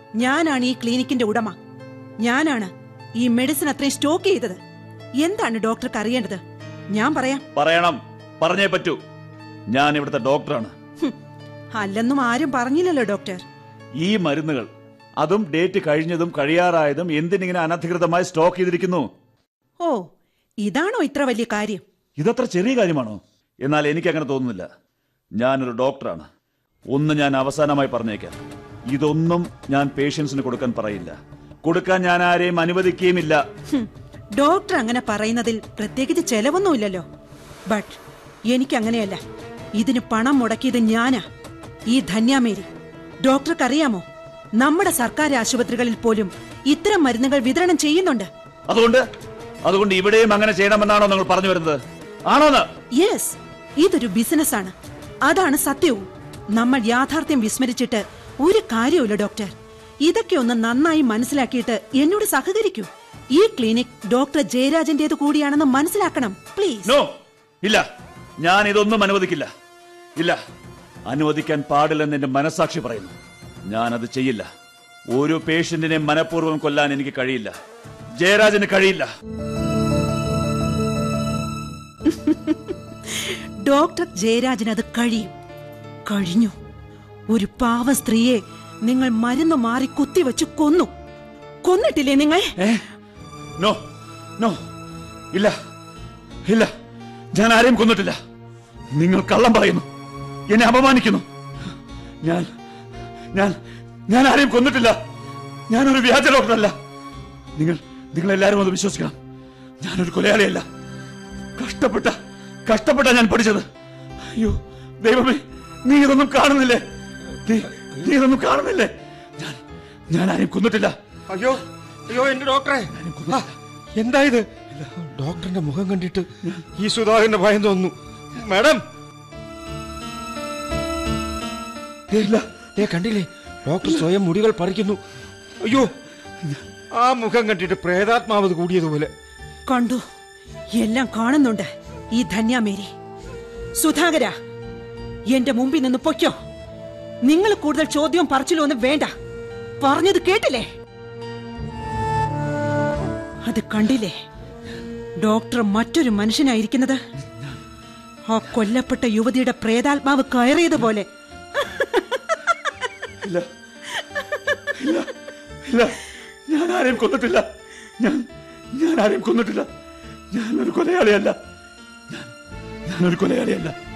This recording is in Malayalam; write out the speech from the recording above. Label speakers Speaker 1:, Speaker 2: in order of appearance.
Speaker 1: ഞാനാണ് ഈ ക്ലിനിക്കിന്റെ ഉടമ ഞാനാണ് ഈ മെഡിസിൻ അത്രയും സ്റ്റോക്ക് ചെയ്തത് എന്താണ് ഡോക്ടർക്ക് അറിയേണ്ടത് ഞാൻ പറയാം
Speaker 2: പറയണം പറഞ്ഞേ പറ്റൂ ഞാൻ ഇവിടുത്തെ ഡോക്ടറാണ്
Speaker 1: ഹും, അല്ലെന്നും ആരും പറഞ്ഞില്ലല്ലോ ഡോക്ടർ
Speaker 2: ഈ മരുന്നുകൾ അതും ഡേറ്റ് കഴിഞ്ഞതും കഴിയാറായതും എന്തിനിങ്ങനെ അനധികൃതമായി സ്റ്റോക്ക് ചെയ്തിരിക്കുന്നു
Speaker 1: ഓ ഇതാണോ ഇത്ര വലിയ കാര്യം
Speaker 2: ഇതത്ര ചെറിയ കാര്യമാണോ എന്നാൽ എനിക്ക് അങ്ങനെ തോന്നുന്നില്ല ഞാനൊരു ഡോക്ടറാണ് ഒന്ന് ഞാൻ അവസാനമായി പറഞ്ഞേക്കാം ഇതൊന്നും ഞാൻ പേഷ്യൻസിന് കൊടുക്കാൻ പറയില്ല കൊടുക്കാൻ ഞാൻ ആരെയും അനുവദിക്കുകയുമില്ല
Speaker 1: ഹും, ഡോക്ടർ അങ്ങനെ പറയുന്നതിൽ പ്രത്യേകിച്ച് ചെലവൊന്നുമില്ലല്ലോ ബട്ട് എനിക്കങ്ങനെയല്ല ഇതിന് പണം മുടക്കിയത് ഞാനാ ഈ ധന്യാമേരി ഡോക്ടർക്ക് അറിയാമോ നമ്മുടെ സർക്കാർ ആശുപത്രികളിൽ പോലും ഇത്തരം മരുന്നുകൾ വിതരണം ചെയ്യുന്നുണ്ട്
Speaker 2: അതുകൊണ്ട് അതുകൊണ്ട് ഇവിടെയും അങ്ങനെ ചെയ്യണമെന്നാണോ നിങ്ങൾ പറഞ്ഞു വരുന്നത് ആണോന്ന്
Speaker 1: യെസ് ഇതൊരു ബിസിനസ് ആണ് അതാണ് സത്യവും നമ്മൾ യാഥാർത്ഥ്യം വിസ്മരിച്ചിട്ട് ഒരു കാര്യവുമില്ല ഡോക്ടർ ഇതൊക്കെ ഒന്ന് നന്നായി മനസ്സിലാക്കിയിട്ട് എന്നോട് സഹകരിക്കൂ ഈ ക്ലിനിക് ഡോക്ടർ ജയരാജന്റേത് കൂടിയാണെന്ന് മനസ്സിലാക്കണം പ്ലീസ്
Speaker 2: നോ ഇല്ല ഞാൻ ഇതൊന്നും അനുവദിക്കില്ല ഇല്ല അനുവദിക്കാൻ പാടില്ലെന്ന് എന്റെ മനസാക്ഷി പറയുന്നു ഞാൻ അത് ചെയ്യില്ല ഒരു പേഷ്യന്റിനെ മനഃപൂർവ്വം കൊല്ലാൻ എനിക്ക് കഴിയില്ല ജയരാജന് കഴിയില്ല
Speaker 1: ഡോക്ടർ ജയരാജന് അത് കഴിയും കഴിഞ്ഞു ഒരു പാവ സ്ത്രീയെ നിങ്ങൾ മരുന്ന് മാറി കുത്തിവെച്ച് കൊന്നു കൊന്നിട്ടില്ലേ നിങ്ങൾ
Speaker 2: ഏ നോ നോ ഇല്ല ഇല്ല ഞാൻ ആരെയും കൊന്നിട്ടില്ല നിങ്ങൾ കള്ളം പറയുന്നു എന്നെ അപമാനിക്കുന്നു ഞാൻ ഞാൻ ഞാൻ ആരെയും കൊന്നിട്ടില്ല ഞാനൊരു വ്യാജ ഡോക്ടറല്ല നിങ്ങൾ നിങ്ങൾ എല്ലാവരും അത് വിശ്വസിക്കണം ഞാനൊരു കൊലയാളിയല്ല കഷ്ടപ്പെട്ട കഷ്ടപ്പെട്ട ഞാൻ പഠിച്ചത് അയ്യോ ദൈവമേ നീ ഇതൊന്നും കാണുന്നില്ലേ നീ നീ ഇതൊന്നും കാണുന്നില്ലേ ഞാൻ ഞാൻ ആരെയും കൊന്നിട്ടില്ല
Speaker 3: അയ്യോ അയ്യോ എന്റെ ഡോക്ടറെ ആ, എന്താ ഇത് ഡോക്ടറിന്റെ മുഖം കണ്ടിട്ട് ഈ സുധാകരന്റെ ഭയം തോന്നുന്നു മാഡം
Speaker 2: ഇല്ല
Speaker 3: ഏ കണ്ടില്ലേ ഡോക്ടർ സ്വയം മുടികൾ പറിക്കുന്നു അയ്യോ ആ മുഖം കണ്ടിട്ട് പ്രേതാത്മാവ് കൂടിയതുപോലെ
Speaker 1: കണ്ടു എല്ലാം കാണുന്നുണ്ട് ഈ ധന്യാമേരി സുധാകര എന്റെ മുമ്പിൽ നിന്ന് പൊയ്ക്കോ നിങ്ങൾ കൂടുതൽ ചോദ്യവും പറച്ചിലും ഒന്നും വേണ്ട പറഞ്ഞത് കേട്ടില്ലേ അത് കണ്ടില്ലേ ഡോക്ടർ മറ്റൊരു മനുഷ്യനായിരിക്കുന്നത് ആ കൊല്ലപ്പെട്ട യുവതിയുടെ പ്രേതാത്മാവ് കയറിയതുപോലെ
Speaker 2: ഇല്ല ഇല്ല ഇല്ല ഞാൻ ആരെയും കൊന്നിട്ടില്ല ഞാൻ ഞാൻ ആരെയും കൊന്നിട്ടില്ല ഞാനൊരു കൊലയാളിയല്ല ഞാൻ ഞാനൊരു കൊലയാളിയല്ല